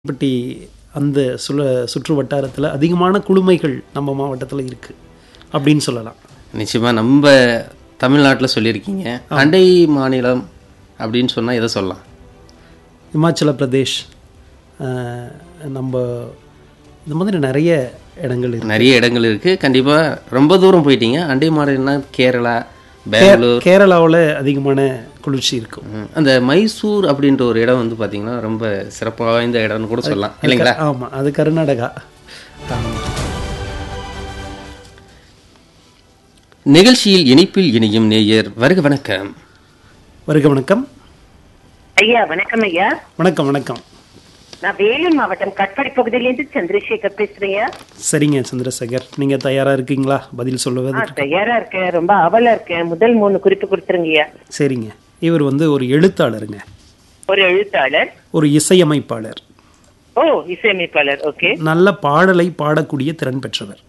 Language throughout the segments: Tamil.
பட்டி அந்த சுல சுற்று வட்டாரத்தில் அதிகமான குளுமைகள் நம்ம மாவட்டத்தில் இருக்குது அப்படின்னு சொல்லலாம் நிச்சயமாக நம்ம தமிழ்நாட்டில் சொல்லியிருக்கீங்க அண்டை மாநிலம் அப்படின்னு சொன்னால் எதை சொல்லலாம் இமாச்சல பிரதேஷ் அஹ், நம்ம இந்த மாதிரி நிறைய இடங்கள் இருக்கு நிறைய இடங்கள் இருக்குது கண்டிப்பாக ரொம்ப தூரம் போயிட்டீங்க அண்டை மாநிலம்னா கேரளா பெங்களூர் கேரளாவில் அதிகமான குளிர்ச்ி இருக்கும் ம், அந்த மைசூர் அப்படின்ற ஒரு இடம் வந்து பார்த்தீங்கன்னா ரொம்ப சிறப்பு வாய்ந்த இடம்னு கூட சொல்லலாம் இல்லைங்களா ஆமாம் அது கர்நாடகா ஆமா. நிகழ்ச்சியில் இணைப்பில் இணையும் நேயர் வருக வணக்கம் வருக வணக்கம் ஐயா வணக்கம் ஐயா வணக்கம் வணக்கம் நான் வேலூர் மாவட்டம் கட்பாடி பகுதியிலேருந்து சந்திரசேகர் பேசுறேன் சரிங்க சந்திரசேகர் நீங்கள் தயாராக இருக்கீங்களா பதில் ஆ சொல்லுவது தயாரா இருக்கேன் ரொம்ப ஆவலா இருக்கேன் முதல் மூணு குறிப்பு கொடுத்துருங்கய்யா சரிங்க இவர் வந்து ஒரு எழுத்தாளருங்க ஒரு எழுத்தாளர் ஒரு இசையமைப்பாளர் ஓ இசையமைப்பாளர் ஓகே நல்ல பாடலை பாடக்கூடிய திறன் பெற்றவர்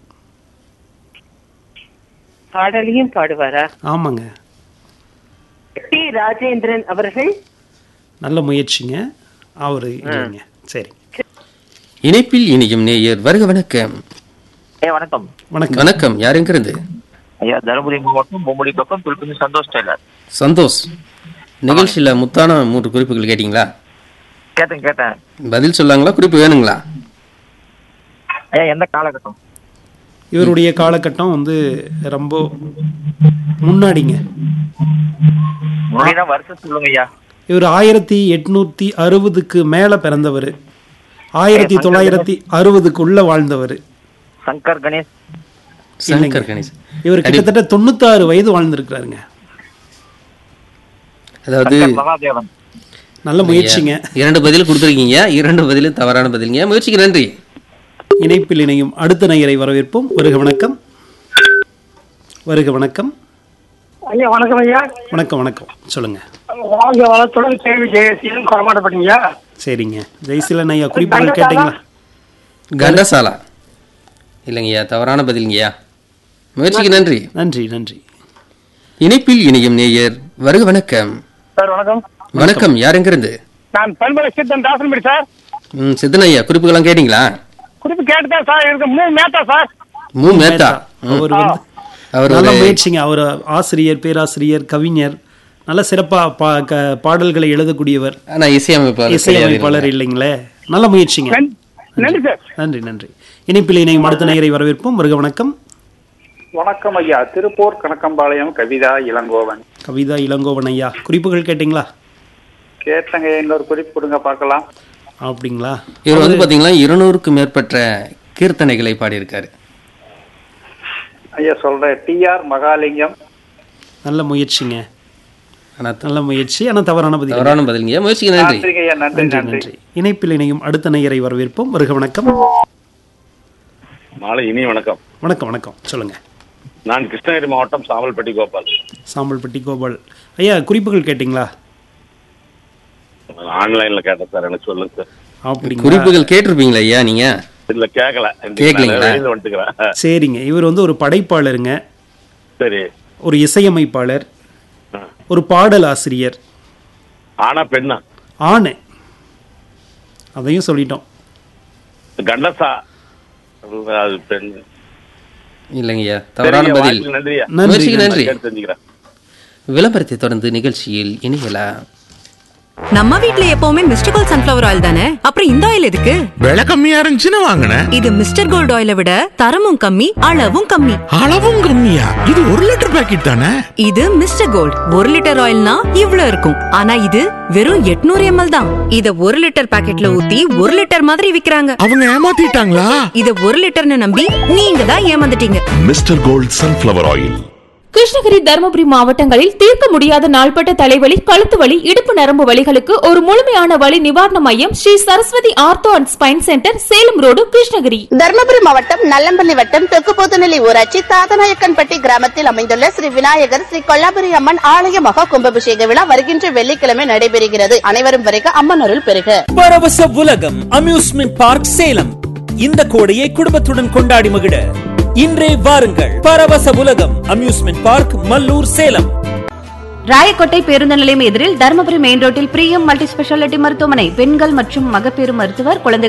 பாடலையும் பாடுவாரா ஆமாங்க டி ராஜேந்திரன் அவர்கள் நல்ல முயற்சிங்க அவர் இல்லைங்க சரி இணைப்பில் இணையும் நேயர் வருக வணக்கம் ஐயா வணக்கம் வணக்கம் வணக்கம் யாருங்கிறது ஐயா தருமபுரி மாவட்டம் பொம்மடி பக்கம் திருப்பதி சந்தோஷ் டெய்லர் சந்தோஷ் நிகழ்ச்சியில் முத்தான மூன்று குறிப்புகள் கேட்டிங்களா கேட்டேன் கேட்டேன் பதில் சொல்லாங்களா குறிப்பு வேணுங்களா ஐயா எந்த காலகட்டம் இவருடைய காலகட்டம் வந்து ரொம்ப முன்னாடிங்க முன்னாடினா வருஷம் சொல்லுங்க ஐயா இவர் ஆயிரத்தி எட்நூத்தி அறுபதுக்கு மேல பிறந்தவர் ஆயிரத்தி தொள்ளாயிரத்தி அறுபதுக்குள்ள வாழ்ந்தவர் சங்கர் கணேஷ் சங்கர் கணேஷ் இவர் கிட்டத்தட்ட தொண்ணூத்தாறு வயது வாழ்ந்திருக்கிறாருங்க அதாவது சங்கர் மகாதேவன் நல்ல முயற்சிங்க இரண்டு பதில் கொடுத்துருக்கீங்க இரண்டு பதிலும் தவறான பதிலுங்க முயற்சிக்கு நன்றி இணைப்பில் இணையும் அடுத்த நேயரை வரவேற்போம் வருக வணக்கம் வருக வணக்கம் ஐயா வணக்கம் ஐயா வணக்கம் வணக்கம் சொல்லுங்க வாழ்க வளத்துடன் கேள்வி ஜெயசீலன் குறமாட்டப்பட்டீங்க சரிங்க ஜெய்சீலன் ஐயா குறிப்புகள் கேட்டீங்களா கண்டசாலா இல்லைங்கய்யா தவறான பதிலுங்கய்யா முயற்சிக்கு நன்றி நன்றி நன்றி இணைப்பில் இணையும் நேயர் வருக வணக்கம் சார் வணக்கம் வணக்கம் யாருங்கிருந்து நான் பண்பலை சித்தன் தாசன்படி சார் ம் சித்தன் ஐயா குறிப்புகள்லாம் கேட்டிங்களா குறிப்பு கேட்டுதான் சார் எனக்கு மூணு மேத்தா சார் மூ மேத்தா ம். அவர் வந்து அவர் நல்ல ஒரு முயற்சிங்க அவர் ஆசிரியர் பேராசிரியர் கவிஞர் நல்ல சிறப்பா பா க- பாடல்களை எழுதக்கூடியவர் ஆனா இசையமைப்பாளர் இசையமைப்பாளர் இல்லைங்களே நல்ல முயற்சிங்க நன்- நன்றி சார் நன்றி நன்றி இணைப்பில் இணையும் அடுத்த நேயரை வரவேற்போம் வருக வணக்கம் வணக்கம் ஐயா திருப்பூர் கணக்கம்பாளையம் கவிதா இளங்கோவன் கவிதா இளங்கோவன் ஐயா குறிப்புகள் கேட்டிங்களா கேட்டங்க இன்னொரு குறிப்பு கொடுங்க பார்க்கலாம் அப்படிங்களா இவர் வந்து பாத்தீங்கன்னா இருநூறுக்கும் மேற்பட்ட கீர்த்தனைகளை பாடியிருக்காரு ஐயா சொல்றேன் டிஆர் மகாலிங்கம் நல்ல முயற்சிங்க ஆனா நல்ல முயற்சி ஆனால் தவறான பதில் தவறான பதிலுங்கய்யா முயற்சிக்கு நன்றி நன்றிங்க ஐயா நன்றி நன்றி நன்றி நன்றி இணைப்பில் இணையும் அடுத்த நேயரை வரவேற்போம் வருக வணக்கம் மாலை இனி வணக்கம் வணக்கம் வணக்கம் சொல்லுங்க நான் கிருஷ்ணகிரி மாவட்டம் சாமல்பட்டி கோபால் சாம்பல்பட்டி கோபால் ஐயா குறிப்புகள் கேட்டிங்களா ஆன்லைன்ல கேட்டேன் சார் எனக்கு சொல்லுங்க சார் அப்படிங்களா குறிப்புகள் கேட்டிருப்பீங்களா ஐயா நீங்க இல்ல கேட்கல கேட்கலீங்களா? வெளியில வந்துட்டுக்கிறேன் சரிங்க இவர் வந்து ஒரு படைப்பாளருங்க சரி ஒரு இசையமைப்பாளர் ஆ. ஒரு பாடல் ஆசிரியர் ஆனா பெண்ணா ஆணை அதையும் சொல்லிட்டோம் கண்டசா அது பெண் இல்லைங்கய்யா தவறான சரிங்க, பதில் வாய்ப்புக்கு நன்றியா நன்றி, முயற்சிக்கு நன்றி கேட்டு தெரிஞ்சுக்கிறேன் விளம்பரத்தை தொடர்ந்து நிகழ்ச்சியில் இணையலாம் நம்ம வீட்ல எப்பவுமே மிஸ்டர் கோல்ட் சன்ஃபிளவர் ஆயில் தானே அப்புறம் இந்த ஆயில் எதுக்கு விலை கம்மியா இருந்துச்சுன்னு வாங்கினேன் இது மிஸ்டர் கோல்ட் ஆயிலை விட தரமும் கம்மி அளவும் கம்மி அளவும் கம்மியா இது ஒரு லிட்டர் பாக்கெட் தானே இது மிஸ்டர் கோல்ட் ஒரு லிட்டர் ஆயில்னா இவ்ளோ இருக்கும் ஆனா இது வெறும் 800 எம்எல் தான் இத ஒரு லிட்டர் பாக்கெட்ல ஊத்தி ஒரு லிட்டர் மாதிரி விக்கிறாங்க அவங்க ஏமாத்திட்டாங்களா இத ஒரு லிட்டர்னு நம்பி நீங்க தான் ஏமாந்துட்டீங்க mister gold sunflower oil Krishnagiri Dharmapuri மாவட்டங்களில் தீர்க்க முடியாத நாள்பட்ட தலைவலி கழுத்து வலி இடுப்பு நரம்பு வலிகளுக்கு ஒரு முழுமையான வலி நிவாரண மையம் Shri Saraswathi ortho and spine centre Salem road Krishnagiri Dharmapuri மாவட்டம் நல்லம்பள்ளி வட்டம் தெற்கு போத்தநெல்லி ஊராட்சி தாதநாயக்கன்பட்டி கிராமத்தில் அமைந்துள்ள ஸ்ரீ விநாயகர் ஸ்ரீ கொல்லாபுரி அம்மன் ஆலய மகா கும்பாபிஷேக விழா வருகின்ற வெள்ளிக்கிழமை நடைபெறுகிறது அனைவரும் வரைக அம்மன் அருள் பெறுக பரவச உலகம் அம்யூஸ்மெண்ட் பார்க் சேலம் இந்த கோடையை குடும்பத்துடன் கொண்டாடி மகிழ இன்றே வாருங்கள் பரவச உலகம் அம்யூஸ்மெண்ட் பார்க் மல்லூர் சேலம் ராயக்கோட்டை பேருந்து நிலையம் எதிரில் தருமபுரி மெயின் ரோட்டில் பிரியம் மல்டி ஸ்பெஷாலிட்டி மருத்துவமனை பெண்கள் மற்றும் மகப்பேறு மருத்துவர் குழந்தைகள்